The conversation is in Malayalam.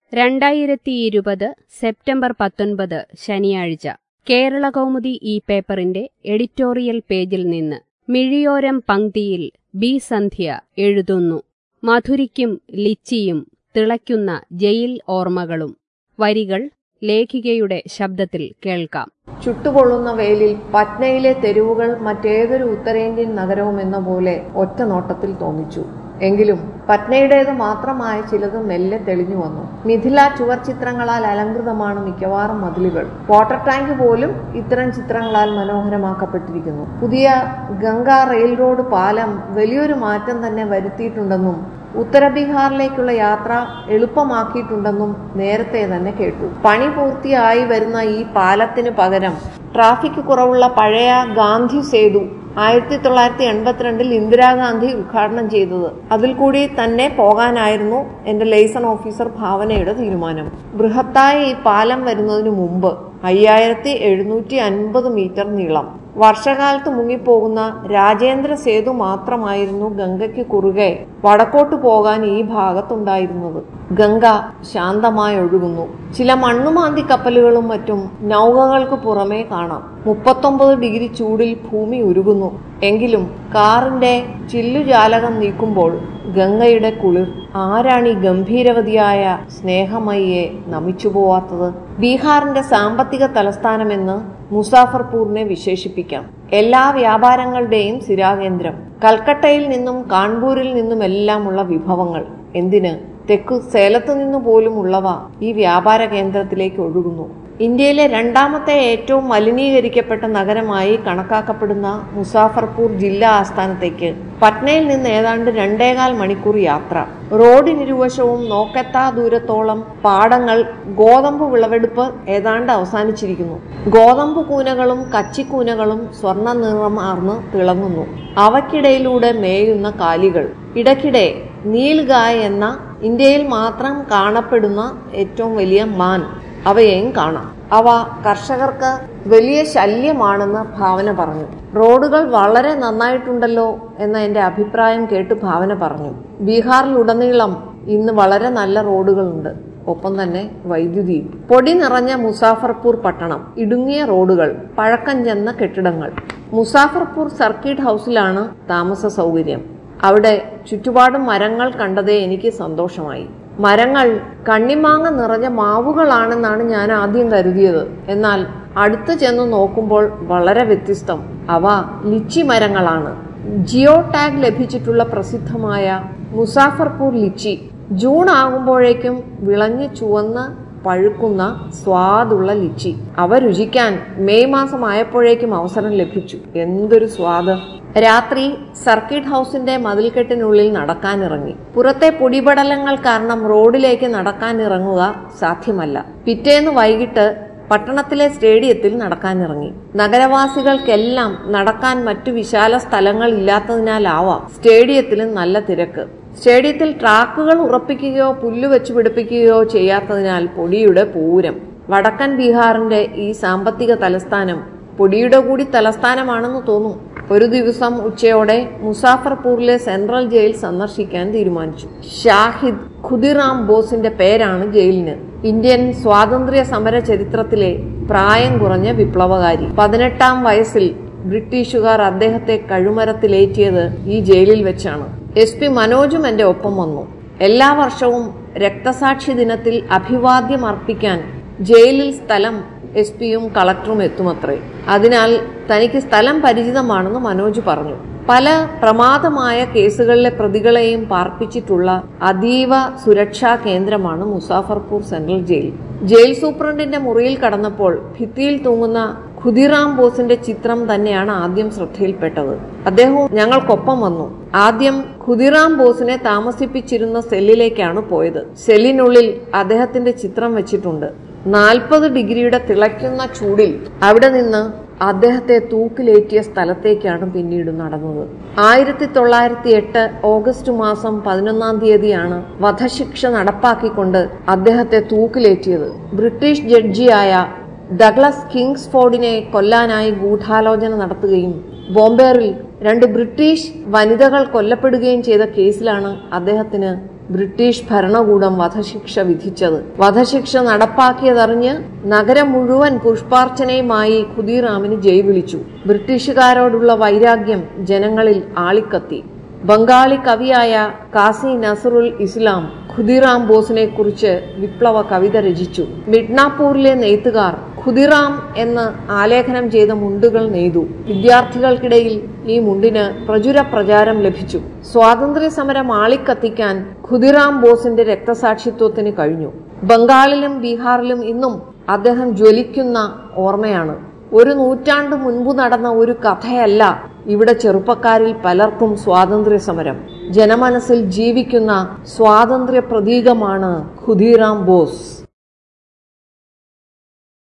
രണ്ടായിരത്തി ഇരുപത് സെപ്റ്റംബർ പത്തൊൻപത് ശനിയാഴ്ച കേരളകൗമുദി ഈ പേപ്പറിന്റെ എഡിറ്റോറിയൽ പേജിൽ നിന്ന് മിഴിയോരം പങ്ക്തിയിൽ ബി സന്ധ്യ എഴുതുന്നു മധുരിക്കും ലിച്ചിയും തിളയ്ക്കുന്ന ജയിൽ ഓർമ്മകളും വരികൾ ലേഖികയുടെ ശബ്ദത്തിൽ കേൾക്കാം ചുട്ടുപൊള്ളുന്ന വെയിലിൽ പറ്റ്നയിലെ തെരുവുകൾ മറ്റേതൊരു ഉത്തരേന്ത്യൻ നഗരവും എന്ന പോലെ ഒറ്റ നോട്ടത്തിൽ തോന്നിച്ചു എങ്കിലും പറ്റ്നയുടേത് മാത്രമായ ചിലത് മെല്ലെ തെളിഞ്ഞു വന്നു മിഥില ചുവർ ചിത്രങ്ങളാൽ അലങ്കൃതമാണ് മിക്കവാറും മതിലുകൾ വാട്ടർ ടാങ്ക് പോലും ഇത്തരം ചിത്രങ്ങളാൽ മനോഹരമാക്കപ്പെട്ടിരിക്കുന്നു പുതിയ ഗംഗ റെയിൽ റോഡ് പാലം വലിയൊരു മാറ്റം തന്നെ വരുത്തിയിട്ടുണ്ടെന്നും ഉത്തര ബീഹാറിലേക്കുള്ള യാത്ര എളുപ്പമാക്കിയിട്ടുണ്ടെന്നും നേരത്തെ തന്നെ കേട്ടു പണി പൂർത്തിയായി വരുന്ന ഈ പാലത്തിന് പകരം ട്രാഫിക് കുറവുള്ള പഴയ ഗാന്ധി സേതു ആയിരത്തി തൊള്ളായിരത്തി എൺപത്തിരണ്ടിൽ ഇന്ദിരാഗാന്ധി ഉദ്ഘാടനം ചെയ്തത് അതിൽ കൂടി തന്നെ പോകാനായിരുന്നു എന്റെ ലൈസൺ ഓഫീസർ ഭാവനയുടെ തീരുമാനം ബൃഹത്തായ ഈ പാലം വരുന്നതിനു മുമ്പ് അയ്യായിരത്തി എഴുന്നൂറ്റി അൻപത് മീറ്റർ നീളം വർഷകാലത്ത് മുങ്ങിപ്പോകുന്ന രാജേന്ദ്ര സേതു മാത്രമായിരുന്നു ഗംഗയ്ക്ക് കുറുകെ വടക്കോട്ട് പോകാൻ ഈ ഭാഗത്തുണ്ടായിരുന്നത് ഗംഗ ശാന്തമായി ഒഴുകുന്നു ചില മണ്ണുമാന്തി കപ്പലുകളും മറ്റും നൗകകൾക്ക് പുറമേ കാണാം മുപ്പത്തൊമ്പത് ഡിഗ്രി ചൂടിൽ ഭൂമി ഉരുകുന്നു എങ്കിലും കാറിന്റെ ചില്ലുജാലകം നീക്കുമ്പോൾ ഗംഗയുടെ കുളിർ ആരാണ് ഈ ഗംഭീരവതിയായ സ്നേഹമയ്യെ നമിച്ചു പോവാത്തത് ബീഹാറിന്റെ സാമ്പത്തിക തലസ്ഥാനമെന്ന് മുസാഫർപൂറിനെ വിശേഷിപ്പിക്കാം എല്ലാ വ്യാപാരങ്ങളുടെയും സ്ഥിരാകേന്ദ്രം കൽക്കട്ടയിൽ നിന്നും കാൺപൂരിൽ നിന്നുമെല്ലാമുള്ള വിഭവങ്ങൾ എന്തിന് തെക്കു സേലത്തു നിന്നു പോലും ഉള്ളവ ഈ വ്യാപാര കേന്ദ്രത്തിലേക്ക് ഒഴുകുന്നു ഇന്ത്യയിലെ രണ്ടാമത്തെ ഏറ്റവും മലിനീകരിക്കപ്പെട്ട നഗരമായി കണക്കാക്കപ്പെടുന്ന മുസാഫർപൂർ ജില്ലാ ആസ്ഥാനത്തേക്ക് പട്നയിൽ നിന്ന് ഏതാണ്ട് രണ്ടേകാൽ മണിക്കൂർ യാത്ര റോഡിനിരുവശവും നോക്കെത്താ ദൂരത്തോളം പാടങ്ങൾ ഗോതമ്പ് വിളവെടുപ്പ് ഏതാണ്ട് അവസാനിച്ചിരിക്കുന്നു ഗോതമ്പ് കൂനകളും കച്ചിക്കൂനകളും സ്വർണ്ണ നിറമാർന്ന് തിളങ്ങുന്നു അവയ്ക്കിടയിലൂടെ മേയുന്ന കാലികൾ ഇടയ്ക്കിടെ നീൽഗായ് എന്ന ഇന്ത്യയിൽ മാത്രം കാണപ്പെടുന്ന ഏറ്റവും വലിയ മാൻ അവയെയും കാണാം അവ കർഷകർക്ക് വലിയ ശല്യമാണെന്ന് ഭാവന പറഞ്ഞു റോഡുകൾ വളരെ നന്നായിട്ടുണ്ടല്ലോ എന്ന എന്റെ അഭിപ്രായം കേട്ട് ഭാവന പറഞ്ഞു ബീഹാറിലുടനീളം ഇന്ന് വളരെ നല്ല റോഡുകളുണ്ട് ഒപ്പം തന്നെ വൈദ്യുതിയും പൊടി നിറഞ്ഞ മുസാഫർപൂർ പട്ടണം ഇടുങ്ങിയ റോഡുകൾ പഴക്കം ചെന്ന കെട്ടിടങ്ങൾ മുസാഫർപൂർ സർക്കിട്ട് ഹൗസിലാണ് താമസ സൗകര്യം അവിടെ ചുറ്റുപാടും മരങ്ങൾ കണ്ടതേ എനിക്ക് സന്തോഷമായി മരങ്ങൾ കണ്ണിമാങ്ങ നിറഞ്ഞ മാവുകളാണെന്നാണ് ഞാൻ ആദ്യം കരുതിയത് എന്നാൽ അടുത്ത് ചെന്ന് നോക്കുമ്പോൾ വളരെ വ്യത്യസ്തം അവ ലിച്ചി മരങ്ങളാണ് ജിയോ ടാഗ് ലഭിച്ചിട്ടുള്ള പ്രസിദ്ധമായ മുസാഫർപൂർ ലിച്ചി ജൂൺ ആകുമ്പോഴേക്കും വിളഞ്ഞ് ചുവന്ന് പഴുക്കുന്ന സ്വാദുള്ള ലിച്ചി അവ രുചിക്കാൻ മെയ് മാസം ആയപ്പോഴേക്കും അവസരം ലഭിച്ചു എന്തൊരു സ്വാദ് രാത്രി സർക്കിട്ട് ഹൗസിന്റെ മതിൽക്കെട്ടിനുള്ളിൽ നടക്കാനിറങ്ങി പുറത്തെ പൊടിപടലങ്ങൾ കാരണം റോഡിലേക്ക് നടക്കാനിറങ്ങുക സാധ്യമല്ല പിറ്റേന്ന് വൈകിട്ട് പട്ടണത്തിലെ സ്റ്റേഡിയത്തിൽ നടക്കാനിറങ്ങി നഗരവാസികൾക്കെല്ലാം നടക്കാൻ മറ്റു വിശാല സ്ഥലങ്ങൾ ഇല്ലാത്തതിനാലാവാം സ്റ്റേഡിയത്തിലും നല്ല തിരക്ക് സ്റ്റേഡിയത്തിൽ ട്രാക്കുകൾ ഉറപ്പിക്കുകയോ പുല്ല് വെച്ച് പിടിപ്പിക്കുകയോ ചെയ്യാത്തതിനാൽ പൊടിയുടെ പൂരം വടക്കൻ ബീഹാറിന്റെ ഈ സാമ്പത്തിക തലസ്ഥാനം പൊടിയുടെ കൂടി തലസ്ഥാനമാണെന്ന് തോന്നും ഒരു ദിവസം ഉച്ചയോടെ മുസാഫർപൂറിലെ സെൻട്രൽ ജയിൽ സന്ദർശിക്കാൻ തീരുമാനിച്ചു ഷാഹിദ് ഖുദിറാം ബോസിന്റെ പേരാണ് ജയിലിന് ഇന്ത്യൻ സ്വാതന്ത്ര്യ സമര ചരിത്രത്തിലെ പ്രായം കുറഞ്ഞ വിപ്ലവകാരി പതിനെട്ടാം വയസ്സിൽ ബ്രിട്ടീഷുകാർ അദ്ദേഹത്തെ കഴുമരത്തിലേറ്റിയത് ഈ ജയിലിൽ വെച്ചാണ് എസ് പി മനോജും എന്റെ ഒപ്പം വന്നു എല്ലാ വർഷവും രക്തസാക്ഷി ദിനത്തിൽ അഭിവാദ്യം അർപ്പിക്കാൻ ജയിലിൽ സ്ഥലം എസ് പിയും കളക്ടറും എത്തുമത്രേ അതിനാൽ തനിക്ക് സ്ഥലം പരിചിതമാണെന്ന് മനോജ് പറഞ്ഞു പല പ്രമാദമായ കേസുകളിലെ പ്രതികളെയും പാർപ്പിച്ചിട്ടുള്ള അതീവ സുരക്ഷാ കേന്ദ്രമാണ് മുസാഫർപൂർ സെൻട്രൽ ജയിൽ ജയിൽ സൂപ്രണ്ടിന്റെ മുറിയിൽ കടന്നപ്പോൾ ഭിത്തിയിൽ തൂങ്ങുന്ന ഖുദിറാം ബോസിന്റെ ചിത്രം തന്നെയാണ് ആദ്യം ശ്രദ്ധയിൽപ്പെട്ടത് അദ്ദേഹവും ഞങ്ങൾക്കൊപ്പം വന്നു ആദ്യം ഖുദിറാം ബോസിനെ താമസിപ്പിച്ചിരുന്ന സെല്ലിലേക്കാണ് പോയത് സെല്ലിനുള്ളിൽ അദ്ദേഹത്തിന്റെ ചിത്രം വെച്ചിട്ടുണ്ട് നാൽപ്പത് ഡിഗ്രിയുടെ തിളയ്ക്കുന്ന ചൂടിൽ അവിടെ നിന്ന് അദ്ദേഹത്തെ തൂക്കിലേറ്റിയ സ്ഥലത്തേക്കാണ് പിന്നീട് നടന്നത് ആയിരത്തി തൊള്ളായിരത്തി എട്ട് ഓഗസ്റ്റ് മാസം പതിനൊന്നാം തീയതിയാണ് വധശിക്ഷ നടപ്പാക്കിക്കൊണ്ട് അദ്ദേഹത്തെ തൂക്കിലേറ്റിയത് ബ്രിട്ടീഷ് ജഡ്ജിയായ ഡഗ്ലസ് കിങ്സ്ഫോർഡിനെ കൊല്ലാനായി ഗൂഢാലോചന നടത്തുകയും ബോംബേറിൽ രണ്ട് ബ്രിട്ടീഷ് വനിതകൾ കൊല്ലപ്പെടുകയും ചെയ്ത കേസിലാണ് അദ്ദേഹത്തിന് ബ്രിട്ടീഷ് ഭരണകൂടം വധശിക്ഷ വിധിച്ചത് വധശിക്ഷ നടപ്പാക്കിയതറിഞ്ഞ് നഗരം മുഴുവൻ പുഷ്പാർച്ചനയുമായി ഖുദീറാമിന് ജയ് വിളിച്ചു ബ്രിട്ടീഷുകാരോടുള്ള വൈരാഗ്യം ജനങ്ങളിൽ ആളിക്കത്തി ബംഗാളി കവിയായ കാസി നസറുൽ ഇസ്ലാം ഖുദിറാം ബോസിനെ കുറിച്ച് വിപ്ലവ കവിത രചിച്ചു മിഡ്നാപൂരിലെ നെയ്ത്തുകാർ ഖുദിറാം എന്ന് ആലേഖനം ചെയ്ത മുണ്ടുകൾ നെയ്തു വിദ്യാർത്ഥികൾക്കിടയിൽ ഈ മുണ്ടിന് പ്രചുര പ്രചാരം ലഭിച്ചു സ്വാതന്ത്ര്യ സമരം ആളിക്കത്തിക്കാൻ ഖുദിറാം ബോസിന്റെ രക്തസാക്ഷിത്വത്തിന് കഴിഞ്ഞു ബംഗാളിലും ബീഹാറിലും ഇന്നും അദ്ദേഹം ജ്വലിക്കുന്ന ഓർമ്മയാണ് ഒരു നൂറ്റാണ്ട് മുൻപ് നടന്ന ഒരു കഥയല്ല ഇവിടെ ചെറുപ്പക്കാരിൽ പലർക്കും സ്വാതന്ത്ര്യ സമരം ജനമനസ്സിൽ ജീവിക്കുന്ന സ്വാതന്ത്ര്യ പ്രതീകമാണ് ഖുദീറാം ബോസ്